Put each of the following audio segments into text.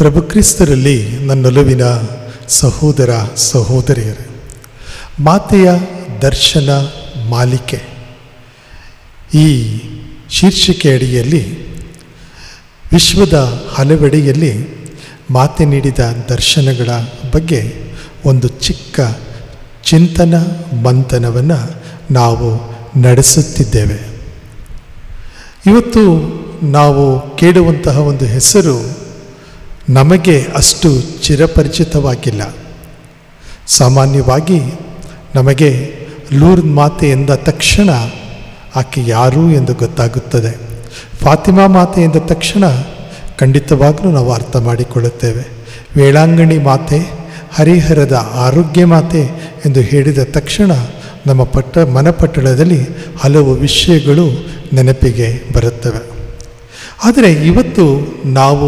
ಪ್ರಭು ಕ್ರಿಸ್ತರಲ್ಲಿ ನನ್ನೊಲುವಿನ ಸಹೋದರ ಸಹೋದರಿಯರೇ ಮಾತೆಯ ದರ್ಶನ ಮಾಲಿಕೆ ಈ ಶೀರ್ಷಿಕೆ ಅಡಿಯಲ್ಲಿ ವಿಶ್ವದ ಹಲವೆಡೆಯಲ್ಲಿ ಮಾತೆ ನೀಡಿದ ದರ್ಶನಗಳ ಬಗ್ಗೆ ಒಂದು ಚಿಕ್ಕ ಚಿಂತನ ಮಂಥನವನ್ನು ನಾವು ನಡೆಸುತ್ತಿದ್ದೇವೆ ಇವತ್ತು ನಾವು ಕೇಳುವಂತಹ ಒಂದು ಹೆಸರು ನಮಗೆ ಅಷ್ಟು ಚಿರಪರಿಚಿತವಾಗಿಲ್ಲ ಸಾಮಾನ್ಯವಾಗಿ ನಮಗೆ ಲೂರ್ದ್ ಮಾತೆ ಎಂದ ತಕ್ಷಣ ಆಕೆ ಯಾರು ಎಂದು ಗೊತ್ತಾಗುತ್ತದೆ ಫಾತಿಮಾ ಮಾತೆ ಎಂದ ತಕ್ಷಣ ಖಂಡಿತವಾಗಲೂ ನಾವು ಅರ್ಥ ಮಾಡಿಕೊಳ್ಳುತ್ತೇವೆ ವೇಳಾಂಗಣಿ ಮಾತೆ ಹರಿಹರದ ಆರೋಗ್ಯ ಮಾತೆ ಎಂದು ಹೇಳಿದ ತಕ್ಷಣ ನಮ್ಮ ಪಟ್ಟ ಮನಪಟ್ಟಣದಲ್ಲಿ ಹಲವು ವಿಷಯಗಳು ನೆನಪಿಗೆ ಬರುತ್ತವೆ ಆದರೆ ಇವತ್ತು ನಾವು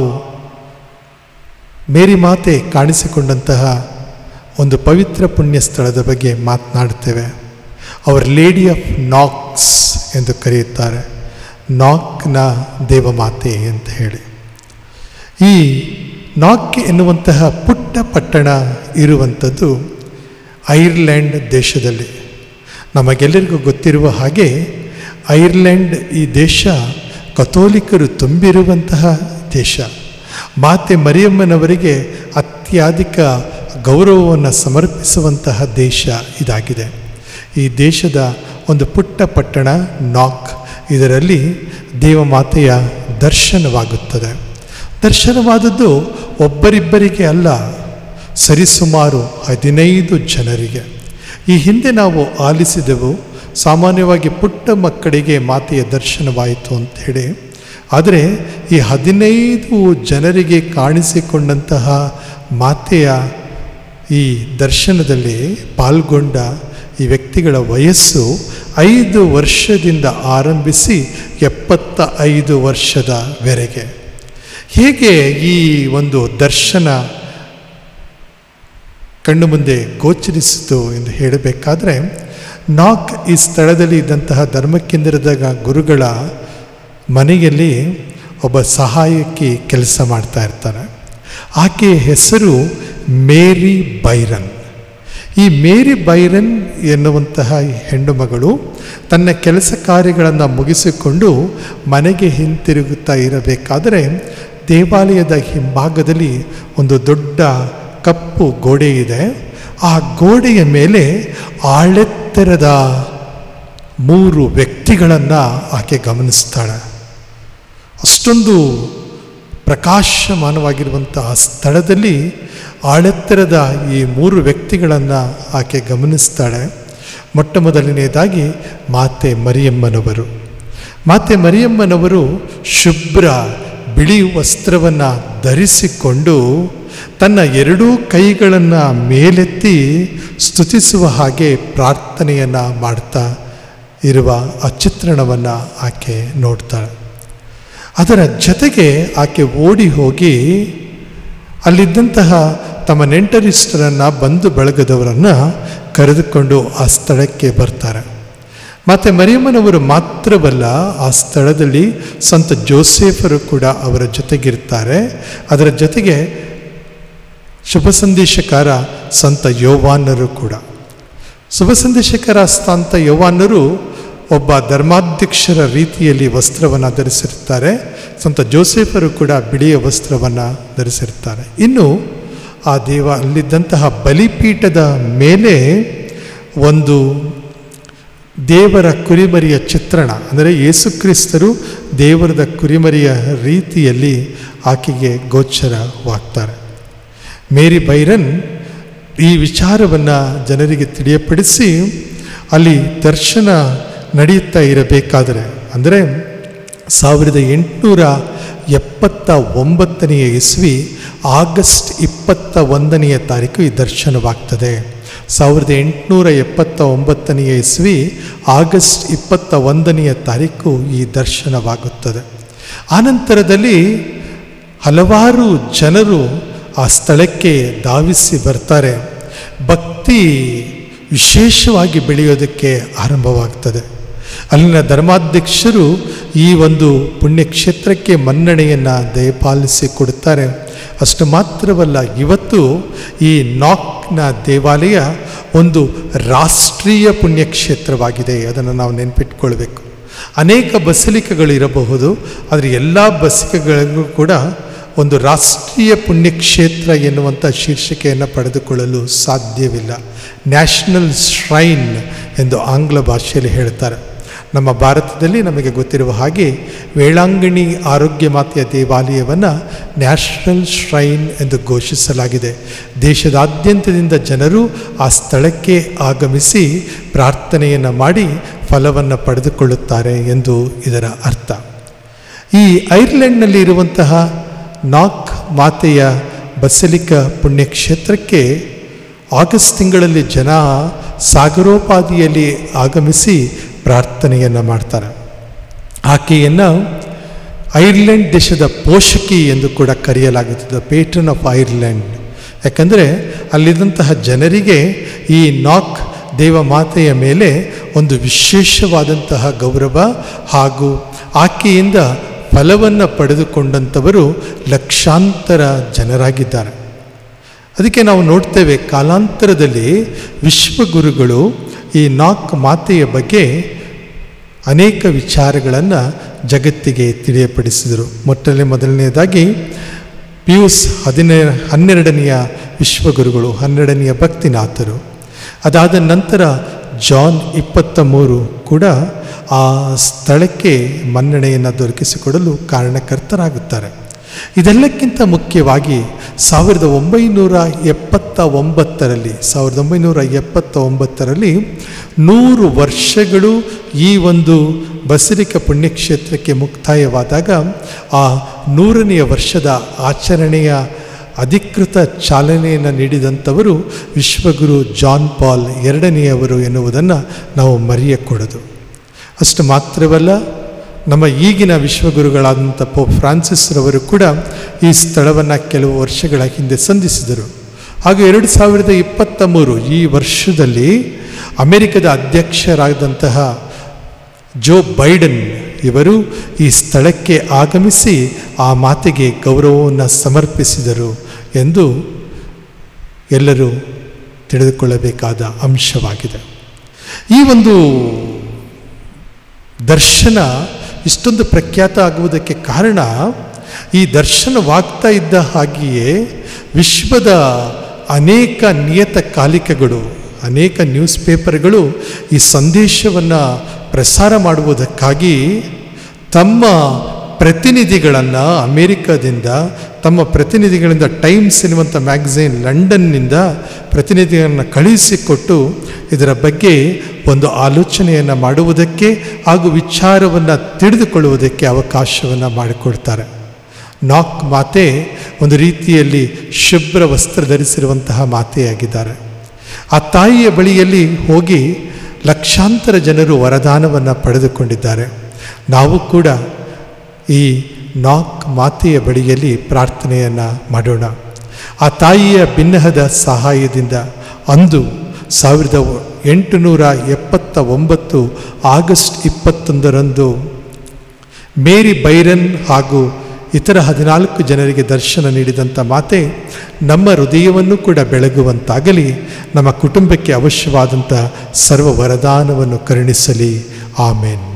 ಮೇರಿ ಮಾತೆ ಕಾಣಿಸಿಕೊಂಡಂತಹ ಒಂದು ಪವಿತ್ರ ಪುಣ್ಯ ಸ್ಥಳದ ಬಗ್ಗೆ ಮಾತನಾಡುತ್ತೇವೆ ಅವರ್ ಲೇಡಿ ಆಫ್ ನಾಕ್ಸ್ ಎಂದು ಕರೆಯುತ್ತಾರೆ ನಾಕ್ನ ದೇವಮಾತೆ ಅಂತ ಹೇಳಿ ಈ ನಾಕ್ ಎನ್ನುವಂತಹ ಪುಟ್ಟ ಪಟ್ಟಣ ಇರುವಂಥದ್ದು ಐರ್ಲ್ಯಾಂಡ್ ದೇಶದಲ್ಲಿ ನಮಗೆಲ್ಲರಿಗೂ ಗೊತ್ತಿರುವ ಹಾಗೆ ಐರ್ಲ್ಯಾಂಡ್ ಈ ದೇಶ ಕಥೋಲಿಕರು ತುಂಬಿರುವಂತಹ ದೇಶ ಮಾತೆ ಮರಿಯಮ್ಮನವರಿಗೆ ಅತ್ಯಧಿಕ ಗೌರವವನ್ನು ಸಮರ್ಪಿಸುವಂತಹ ದೇಶ ಇದಾಗಿದೆ ಈ ದೇಶದ ಒಂದು ಪುಟ್ಟ ಪಟ್ಟಣ ನಾಕ್ ಇದರಲ್ಲಿ ದೇವಮಾತೆಯ ದರ್ಶನವಾಗುತ್ತದೆ ದರ್ಶನವಾದದ್ದು ಒಬ್ಬರಿಬ್ಬರಿಗೆ ಅಲ್ಲ ಸರಿಸುಮಾರು ಹದಿನೈದು ಜನರಿಗೆ ಈ ಹಿಂದೆ ನಾವು ಆಲಿಸಿದೆವು ಸಾಮಾನ್ಯವಾಗಿ ಪುಟ್ಟ ಮಕ್ಕಳಿಗೆ ಮಾತೆಯ ದರ್ಶನವಾಯಿತು ಅಂಥೇಳಿ ಆದರೆ ಈ ಹದಿನೈದು ಜನರಿಗೆ ಕಾಣಿಸಿಕೊಂಡಂತಹ ಮಾತೆಯ ಈ ದರ್ಶನದಲ್ಲಿ ಪಾಲ್ಗೊಂಡ ಈ ವ್ಯಕ್ತಿಗಳ ವಯಸ್ಸು ಐದು ವರ್ಷದಿಂದ ಆರಂಭಿಸಿ ಎಪ್ಪತ್ತ ಐದು ವರ್ಷದವರೆಗೆ ಹೇಗೆ ಈ ಒಂದು ದರ್ಶನ ಕಣ್ಣು ಮುಂದೆ ಗೋಚರಿಸಿತು ಎಂದು ಹೇಳಬೇಕಾದ್ರೆ ನಾಕ್ ಈ ಸ್ಥಳದಲ್ಲಿ ಇದ್ದಂತಹ ಧರ್ಮಕೇಂದ್ರದ ಗುರುಗಳ ಮನೆಯಲ್ಲಿ ಒಬ್ಬ ಸಹಾಯಕಿ ಕೆಲಸ ಮಾಡ್ತಾ ಇರ್ತಾರೆ ಆಕೆಯ ಹೆಸರು ಮೇರಿ ಬೈರನ್ ಈ ಮೇರಿ ಬೈರನ್ ಎನ್ನುವಂತಹ ಈ ಹೆಣ್ಣು ಮಗಳು ತನ್ನ ಕೆಲಸ ಕಾರ್ಯಗಳನ್ನು ಮುಗಿಸಿಕೊಂಡು ಮನೆಗೆ ಹಿಂತಿರುಗುತ್ತಾ ಇರಬೇಕಾದರೆ ದೇವಾಲಯದ ಹಿಂಭಾಗದಲ್ಲಿ ಒಂದು ದೊಡ್ಡ ಕಪ್ಪು ಗೋಡೆ ಇದೆ ಆ ಗೋಡೆಯ ಮೇಲೆ ಆಳೆತ್ತರದ ಮೂರು ವ್ಯಕ್ತಿಗಳನ್ನು ಆಕೆ ಗಮನಿಸ್ತಾಳೆ ಅಷ್ಟೊಂದು ಪ್ರಕಾಶಮಾನವಾಗಿರುವಂತಹ ಸ್ಥಳದಲ್ಲಿ ಆಳೆತ್ತರದ ಈ ಮೂರು ವ್ಯಕ್ತಿಗಳನ್ನು ಆಕೆ ಗಮನಿಸ್ತಾಳೆ ಮೊಟ್ಟ ಮೊದಲನೆಯದಾಗಿ ಮಾತೆ ಮರಿಯಮ್ಮನವರು ಮಾತೆ ಮರಿಯಮ್ಮನವರು ಶುಭ್ರ ಬಿಳಿ ವಸ್ತ್ರವನ್ನು ಧರಿಸಿಕೊಂಡು ತನ್ನ ಎರಡೂ ಕೈಗಳನ್ನು ಮೇಲೆತ್ತಿ ಸ್ತುತಿಸುವ ಹಾಗೆ ಪ್ರಾರ್ಥನೆಯನ್ನು ಮಾಡ್ತಾ ಇರುವ ಆ ಚಿತ್ರಣವನ್ನು ಆಕೆ ನೋಡ್ತಾಳೆ ಅದರ ಜೊತೆಗೆ ಆಕೆ ಓಡಿ ಹೋಗಿ ಅಲ್ಲಿದ್ದಂತಹ ತಮ್ಮ ನೆಂಟರಿಷ್ಟರನ್ನು ಬಂಧು ಬಳಗದವರನ್ನು ಕರೆದುಕೊಂಡು ಆ ಸ್ಥಳಕ್ಕೆ ಬರ್ತಾರೆ ಮತ್ತು ಮರಿಯಮ್ಮನವರು ಮಾತ್ರವಲ್ಲ ಆ ಸ್ಥಳದಲ್ಲಿ ಸಂತ ಜೋಸೆಫರು ಕೂಡ ಅವರ ಜೊತೆಗಿರ್ತಾರೆ ಅದರ ಜೊತೆಗೆ ಶುಭ ಸಂದೇಶಕಾರ ಸಂತ ಯೋವಾನರು ಕೂಡ ಶುಭ ಸಂದೇಶಕಾರ ಸಂತ ಯೋವಾನರು ಒಬ್ಬ ಧರ್ಮಾಧ್ಯಕ್ಷರ ರೀತಿಯಲ್ಲಿ ವಸ್ತ್ರವನ್ನು ಧರಿಸಿರ್ತಾರೆ ಸಂತ ಜೋಸೆಫರು ಕೂಡ ಬಿಳಿಯ ವಸ್ತ್ರವನ್ನು ಧರಿಸಿರ್ತಾರೆ ಇನ್ನು ಆ ದೇವ ಅಲ್ಲಿದ್ದಂತಹ ಬಲಿಪೀಠದ ಮೇಲೆ ಒಂದು ದೇವರ ಕುರಿಮರಿಯ ಚಿತ್ರಣ ಅಂದರೆ ಯೇಸುಕ್ರಿಸ್ತರು ದೇವರದ ಕುರಿಮರಿಯ ರೀತಿಯಲ್ಲಿ ಆಕೆಗೆ ಗೋಚರವಾಗ್ತಾರೆ ಮೇರಿ ಬೈರನ್ ಈ ವಿಚಾರವನ್ನು ಜನರಿಗೆ ತಿಳಿಯಪಡಿಸಿ ಅಲ್ಲಿ ದರ್ಶನ ನಡೆಯುತ್ತಾ ಇರಬೇಕಾದರೆ ಅಂದರೆ ಸಾವಿರದ ಎಂಟುನೂರ ಎಪ್ಪತ್ತ ಒಂಬತ್ತನೆಯ ಇಸ್ವಿ ಆಗಸ್ಟ್ ಇಪ್ಪತ್ತ ಒಂದನೆಯ ತಾರೀಕು ಈ ದರ್ಶನವಾಗ್ತದೆ ಸಾವಿರದ ಎಂಟುನೂರ ಎಪ್ಪತ್ತ ಒಂಬತ್ತನೆಯ ಇಸ್ವಿ ಆಗಸ್ಟ್ ಇಪ್ಪತ್ತ ಒಂದನೆಯ ತಾರೀಕು ಈ ದರ್ಶನವಾಗುತ್ತದೆ ಆನಂತರದಲ್ಲಿ ಹಲವಾರು ಜನರು ಆ ಸ್ಥಳಕ್ಕೆ ಧಾವಿಸಿ ಬರ್ತಾರೆ ಭಕ್ತಿ ವಿಶೇಷವಾಗಿ ಬೆಳೆಯೋದಕ್ಕೆ ಆರಂಭವಾಗ್ತದೆ ಅಲ್ಲಿನ ಧರ್ಮಾಧ್ಯಕ್ಷರು ಈ ಒಂದು ಪುಣ್ಯಕ್ಷೇತ್ರಕ್ಕೆ ಮನ್ನಣೆಯನ್ನು ದಯಪಾಲಿಸಿ ಕೊಡುತ್ತಾರೆ ಅಷ್ಟು ಮಾತ್ರವಲ್ಲ ಇವತ್ತು ಈ ನಾಕ್ನ ದೇವಾಲಯ ಒಂದು ರಾಷ್ಟ್ರೀಯ ಪುಣ್ಯಕ್ಷೇತ್ರವಾಗಿದೆ ಅದನ್ನು ನಾವು ನೆನಪಿಟ್ಕೊಳ್ಬೇಕು ಅನೇಕ ಬಸಲಿಕೆಗಳು ಇರಬಹುದು ಆದರೆ ಎಲ್ಲ ಬಸಲಿಕೆಗಳಿಗೂ ಕೂಡ ಒಂದು ರಾಷ್ಟ್ರೀಯ ಪುಣ್ಯಕ್ಷೇತ್ರ ಎನ್ನುವಂಥ ಶೀರ್ಷಿಕೆಯನ್ನು ಪಡೆದುಕೊಳ್ಳಲು ಸಾಧ್ಯವಿಲ್ಲ ನ್ಯಾಷನಲ್ ಶ್ರೈನ್ ಎಂದು ಆಂಗ್ಲ ಭಾಷೆಯಲ್ಲಿ ಹೇಳ್ತಾರೆ ನಮ್ಮ ಭಾರತದಲ್ಲಿ ನಮಗೆ ಗೊತ್ತಿರುವ ಹಾಗೆ ವೇಳಾಂಗಣಿ ಆರೋಗ್ಯ ಮಾತೆಯ ದೇವಾಲಯವನ್ನು ನ್ಯಾಷನಲ್ ಶ್ರೈನ್ ಎಂದು ಘೋಷಿಸಲಾಗಿದೆ ದೇಶದಾದ್ಯಂತದಿಂದ ಜನರು ಆ ಸ್ಥಳಕ್ಕೆ ಆಗಮಿಸಿ ಪ್ರಾರ್ಥನೆಯನ್ನು ಮಾಡಿ ಫಲವನ್ನು ಪಡೆದುಕೊಳ್ಳುತ್ತಾರೆ ಎಂದು ಇದರ ಅರ್ಥ ಈ ಐರ್ಲೆಂಡ್ನಲ್ಲಿ ಇರುವಂತಹ ನಾಕ್ ಮಾತೆಯ ಬಸಲಿಕ ಪುಣ್ಯಕ್ಷೇತ್ರಕ್ಕೆ ಆಗಸ್ಟ್ ತಿಂಗಳಲ್ಲಿ ಜನ ಸಾಗರೋಪಾದಿಯಲ್ಲಿ ಆಗಮಿಸಿ ಪ್ರಾರ್ಥನೆಯನ್ನು ಮಾಡ್ತಾರೆ ಆಕೆಯನ್ನು ಐರ್ಲೆಂಡ್ ದೇಶದ ಪೋಷಕಿ ಎಂದು ಕೂಡ ಕರೆಯಲಾಗುತ್ತದೆ ಪೇಟ್ರನ್ ಆಫ್ ಐರ್ಲೆಂಡ್ ಯಾಕಂದರೆ ಅಲ್ಲಿದ್ದಂತಹ ಜನರಿಗೆ ಈ ನಾಕ್ ದೇವಮಾತೆಯ ಮೇಲೆ ಒಂದು ವಿಶೇಷವಾದಂತಹ ಗೌರವ ಹಾಗೂ ಆಕೆಯಿಂದ ಫಲವನ್ನು ಪಡೆದುಕೊಂಡಂಥವರು ಲಕ್ಷಾಂತರ ಜನರಾಗಿದ್ದಾರೆ ಅದಕ್ಕೆ ನಾವು ನೋಡ್ತೇವೆ ಕಾಲಾಂತರದಲ್ಲಿ ವಿಶ್ವಗುರುಗಳು ಈ ನಾಕ್ ಮಾತೆಯ ಬಗ್ಗೆ ಅನೇಕ ವಿಚಾರಗಳನ್ನು ಜಗತ್ತಿಗೆ ತಿಳಿಯಪಡಿಸಿದರು ಮೊಟ್ಟಲೆ ಮೊದಲನೆಯದಾಗಿ ಪಿಯೂಸ್ ಹದಿನೇ ಹನ್ನೆರಡನೆಯ ವಿಶ್ವಗುರುಗಳು ಹನ್ನೆರಡನೆಯ ಭಕ್ತಿನಾಥರು ಅದಾದ ನಂತರ ಜಾನ್ ಇಪ್ಪತ್ತ ಮೂರು ಕೂಡ ಆ ಸ್ಥಳಕ್ಕೆ ಮನ್ನಣೆಯನ್ನು ದೊರಕಿಸಿಕೊಡಲು ಕಾರಣಕರ್ತರಾಗುತ್ತಾರೆ ಇದೆಲ್ಲಕ್ಕಿಂತ ಮುಖ್ಯವಾಗಿ ಸಾವಿರದ ಒಂಬೈನೂರ ಎಪ್ಪತ್ತ ಒಂಬತ್ತರಲ್ಲಿ ಸಾವಿರದ ಒಂಬೈನೂರ ಎಪ್ಪತ್ತ ಒಂಬತ್ತರಲ್ಲಿ ನೂರು ವರ್ಷಗಳು ಈ ಒಂದು ಬಸರಿಕ ಪುಣ್ಯಕ್ಷೇತ್ರಕ್ಕೆ ಮುಕ್ತಾಯವಾದಾಗ ಆ ನೂರನೆಯ ವರ್ಷದ ಆಚರಣೆಯ ಅಧಿಕೃತ ಚಾಲನೆಯನ್ನು ನೀಡಿದಂಥವರು ವಿಶ್ವಗುರು ಜಾನ್ ಪಾಲ್ ಎರಡನೆಯವರು ಎನ್ನುವುದನ್ನು ನಾವು ಮರೆಯಕೂಡದು ಅಷ್ಟು ಮಾತ್ರವಲ್ಲ ನಮ್ಮ ಈಗಿನ ವಿಶ್ವಗುರುಗಳಾದಂಥ ಪೋಪ್ ಫ್ರಾನ್ಸಿಸ್ ರವರು ಕೂಡ ಈ ಸ್ಥಳವನ್ನು ಕೆಲವು ವರ್ಷಗಳ ಹಿಂದೆ ಸಂಧಿಸಿದರು ಹಾಗೂ ಎರಡು ಸಾವಿರದ ಇಪ್ಪತ್ತ ಮೂರು ಈ ವರ್ಷದಲ್ಲಿ ಅಮೆರಿಕದ ಅಧ್ಯಕ್ಷರಾದಂತಹ ಜೋ ಬೈಡನ್ ಇವರು ಈ ಸ್ಥಳಕ್ಕೆ ಆಗಮಿಸಿ ಆ ಮಾತೆಗೆ ಗೌರವವನ್ನು ಸಮರ್ಪಿಸಿದರು ಎಂದು ಎಲ್ಲರೂ ತಿಳಿದುಕೊಳ್ಳಬೇಕಾದ ಅಂಶವಾಗಿದೆ ಈ ಒಂದು ದರ್ಶನ ಇಷ್ಟೊಂದು ಪ್ರಖ್ಯಾತ ಆಗುವುದಕ್ಕೆ ಕಾರಣ ಈ ದರ್ಶನವಾಗ್ತಾ ಇದ್ದ ಹಾಗೆಯೇ ವಿಶ್ವದ ಅನೇಕ ನಿಯತಕಾಲಿಕಗಳು ಅನೇಕ ನ್ಯೂಸ್ ಪೇಪರ್ಗಳು ಈ ಸಂದೇಶವನ್ನು ಪ್ರಸಾರ ಮಾಡುವುದಕ್ಕಾಗಿ ತಮ್ಮ ಪ್ರತಿನಿಧಿಗಳನ್ನು ಅಮೇರಿಕದಿಂದ ತಮ್ಮ ಪ್ರತಿನಿಧಿಗಳಿಂದ ಟೈಮ್ಸ್ ಎನ್ನುವಂಥ ಮ್ಯಾಗಝೈನ್ ಲಂಡನ್ನಿಂದ ಪ್ರತಿನಿಧಿಗಳನ್ನು ಕಳುಹಿಸಿಕೊಟ್ಟು ಇದರ ಬಗ್ಗೆ ಒಂದು ಆಲೋಚನೆಯನ್ನು ಮಾಡುವುದಕ್ಕೆ ಹಾಗೂ ವಿಚಾರವನ್ನು ತಿಳಿದುಕೊಳ್ಳುವುದಕ್ಕೆ ಅವಕಾಶವನ್ನು ಮಾಡಿಕೊಡ್ತಾರೆ ನಾಕ್ ಮಾತೆ ಒಂದು ರೀತಿಯಲ್ಲಿ ಶುಭ್ರ ವಸ್ತ್ರ ಧರಿಸಿರುವಂತಹ ಮಾತೆಯಾಗಿದ್ದಾರೆ ಆ ತಾಯಿಯ ಬಳಿಯಲ್ಲಿ ಹೋಗಿ ಲಕ್ಷಾಂತರ ಜನರು ವರದಾನವನ್ನು ಪಡೆದುಕೊಂಡಿದ್ದಾರೆ ನಾವು ಕೂಡ ಈ ನಾಕ್ ಮಾತೆಯ ಬಳಿಯಲ್ಲಿ ಪ್ರಾರ್ಥನೆಯನ್ನು ಮಾಡೋಣ ಆ ತಾಯಿಯ ಬಿನ್ನಹದ ಸಹಾಯದಿಂದ ಅಂದು ಸಾವಿರದ ಎಂಟುನೂರ ಎಪ್ಪತ್ತ ಒಂಬತ್ತು ಆಗಸ್ಟ್ ಇಪ್ಪತ್ತೊಂದರಂದು ಮೇರಿ ಬೈರನ್ ಹಾಗೂ ಇತರ ಹದಿನಾಲ್ಕು ಜನರಿಗೆ ದರ್ಶನ ನೀಡಿದಂಥ ಮಾತೆ ನಮ್ಮ ಹೃದಯವನ್ನು ಕೂಡ ಬೆಳಗುವಂತಾಗಲಿ ನಮ್ಮ ಕುಟುಂಬಕ್ಕೆ ಅವಶ್ಯವಾದಂಥ ಸರ್ವ ವರದಾನವನ್ನು ಕರುಣಿಸಲಿ ಆಮೇನ್